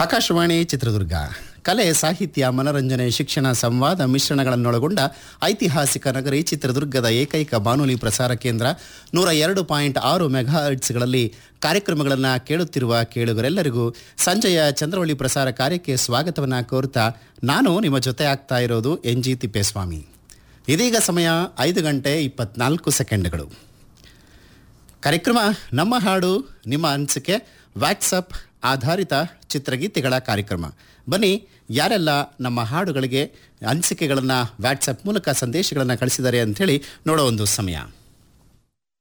ಆಕಾಶವಾಣಿ ಚಿತ್ರದುರ್ಗ ಕಲೆ ಸಾಹಿತ್ಯ ಮನರಂಜನೆ ಶಿಕ್ಷಣ ಸಂವಾದ ಮಿಶ್ರಣಗಳನ್ನೊಳಗೊಂಡ ಐತಿಹಾಸಿಕ ನಗರಿ ಚಿತ್ರದುರ್ಗದ ಏಕೈಕ ಬಾನುಲಿ ಪ್ರಸಾರ ಕೇಂದ್ರ ನೂರ ಎರಡು ಪಾಯಿಂಟ್ ಆರು ಮೆಗಾಹರ್ಟ್ಸ್ಗಳಲ್ಲಿ ಕಾರ್ಯಕ್ರಮಗಳನ್ನು ಕೇಳುತ್ತಿರುವ ಕೇಳುಗರೆಲ್ಲರಿಗೂ ಸಂಜೆಯ ಚಂದ್ರವಳ್ಳಿ ಪ್ರಸಾರ ಕಾರ್ಯಕ್ಕೆ ಸ್ವಾಗತವನ್ನು ಕೋರುತ್ತಾ ನಾನು ನಿಮ್ಮ ಜೊತೆ ಆಗ್ತಾ ಇರೋದು ಎನ್ ಜಿ ತಿಪ್ಪೇಸ್ವಾಮಿ ಇದೀಗ ಸಮಯ ಐದು ಗಂಟೆ ಇಪ್ಪತ್ನಾಲ್ಕು ಸೆಕೆಂಡ್ಗಳು ಕಾರ್ಯಕ್ರಮ ನಮ್ಮ ಹಾಡು ನಿಮ್ಮ ಅನಿಸಿಕೆ ವಾಟ್ಸಪ್ ಆಧಾರಿತ ಚಿತ್ರಗೀತೆಗಳ ಕಾರ್ಯಕ್ರಮ ಬನ್ನಿ ಯಾರೆಲ್ಲ ನಮ್ಮ ಹಾಡುಗಳಿಗೆ ಅನಿಸಿಕೆಗಳನ್ನು ವಾಟ್ಸಪ್ ಮೂಲಕ ಸಂದೇಶಗಳನ್ನು ಕಳಿಸಿದ್ದಾರೆ ಅಂಥೇಳಿ ನೋಡೋ ಒಂದು ಸಮಯ